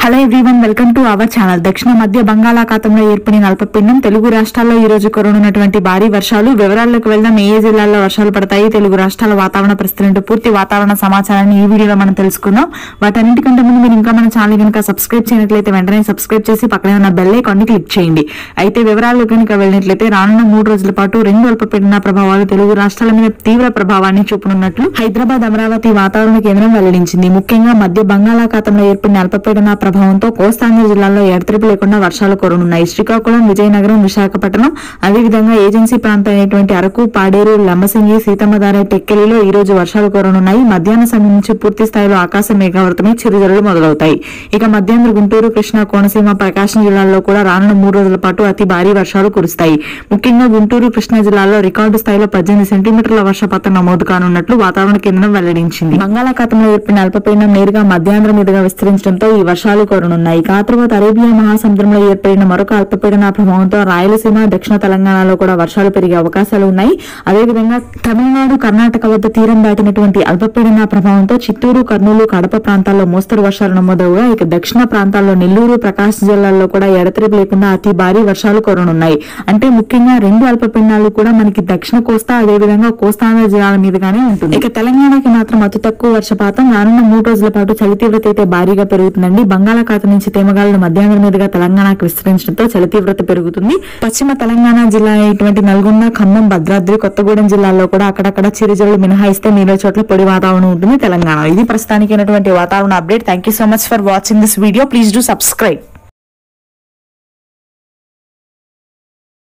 hello everyone welcome to our channel దక్షిణ మధ్య బంగాళాఖాతంలో ఏర్పడిన అల్పపీడనం తెలుగు రాష్ట్రాల్లో ఈ రోజు కురనున్నటువంటి భారీ వర్షాలు వివరాల్లోకి వెళ్దాం ఏ ఏ జిల్లాల్లో వర్షాలు పడతాయి తెలుగు రాష్ట్రాల వాతావరణ పరిస్థితులు పూర్తి వాతావరణ సమాచారాన్ని ఈ వీడియోలో మనం తెలుసుకుందాం వాటన్నిటికంటే ముందు మీరు ఇంకా మన ఛానల్ కనుక సబ్స్క్రైబ్ చేయనట్లయితే వెంటనే సబ్స్క్రైబ్ చేసి పక్కనే ఉన్న బెల్ ఐకాన్ ని క్లిక్ చేయండి అయితే వివరాల్లో కనుక వెళ్ళినట్లయితే రానున్న మూడు రోజుల పాటు రెండు అల్పపీడన ప్రభావాలు తెలుగు రాష్ట్రాల మీద తీవ్ర ప్రభావాన్ని చూపనున్నట్లు హైదరాబాద్ అమరావతి వాతావరణ కేంద్రం వెల్లడించింది ముఖ్యంగా మధ్య బంగాళాఖాతంలో ఏర్పడిన అల్పపీడన ప్రభావంతో కోస్తాంధ్ర జిల్లాలో ఎడతెరిపి లేకుండా వర్షాలు కురనున్నాయి శ్రీకాకుళం విజయనగరం విశాఖపట్నం అదేవిధంగా ఏజెన్సీ ప్రాంతం అయినటువంటి అరకు పాడేరు లంబసింగి సీతమ్మధార టెక్కెలిలో ఈ రోజు వర్షాలు కురనున్నాయి మధ్యాహ్న సమయం నుంచి పూర్తి స్థాయిలో ఆకాశం మేఘావృతమై చిరుజల్లులు మొదలవుతాయి ఇక మధ్యాహ్నం గుంటూరు కృష్ణా కోనసీమ ప్రకాశం జిల్లాల్లో కూడా రానున్న మూడు రోజుల పాటు అతి భారీ వర్షాలు కురుస్తాయి ముఖ్యంగా గుంటూరు కృష్ణా జిల్లాలో రికార్డు స్థాయిలో పద్దెనిమిది సెంటీమీటర్ల వర్షపాతం నమోదు కానున్నట్లు వాతావరణ కేంద్రం వెల్లడించింది బంగాళాఖాతంలో ఏర్పడిన అల్పపీడనం నేరుగా మధ్యాంధ్ర మీదుగా విస్తరించడంతో ఈ వర్షాలు కోరనున్నాయి ఆ తర్వాత అరేబియా మహాసముద్రంలో ఏర్పడిన మరొక అల్పపీడన ప్రభావంతో రాయలసీమ దక్షిణ తెలంగాణలో కూడా వర్షాలు పెరిగే అవకాశాలు ఉన్నాయి అదేవిధంగా తమిళనాడు కర్ణాటక వద్ద తీరం దాటినటువంటి అల్పపీడన ప్రభావంతో చిత్తూరు కర్నూలు కడప ప్రాంతాల్లో మోస్తరు వర్షాలు నమోదవుగా ఇక దక్షిణ ప్రాంతాల్లో నెల్లూరు ప్రకాశం జిల్లాల్లో కూడా ఎడతెరిపి లేకుండా అతి భారీ వర్షాలు కురనున్నాయి అంటే ముఖ్యంగా రెండు అల్పపీడనాలు కూడా మనకి దక్షిణ కోస్తా అదేవిధంగా కోస్తాంధ్ర జిల్లాల మీదుగానే ఉంటుంది ఇక తెలంగాణకి మాత్రం అతి తక్కువ వర్షపాతం రానున్న మూడు రోజుల పాటు చలి తీవ్రత అయితే భారీగా పెరుగుతుందండి బంగాళాఖాతం నుంచి తేమగాలను మధ్యాహ్నం మీదుగా తెలంగాణకు విస్తరించడంతో చలి తీవ్రత పెరుగుతుంది పశ్చిమ తెలంగాణ జిల్లా అయినటువంటి నల్గొండ ఖమ్మం భద్రాద్రి కొత్తగూడెం జిల్లాల్లో కూడా అక్కడక్కడ చిరుజల్లు మినహాయిస్తే మిగతా చోట్ల పొడి వాతావరణం ఉంటుంది తెలంగాణ ఇది ప్రస్తుతానికి వాతావరణ update thank you so much for watching this video please do subscribe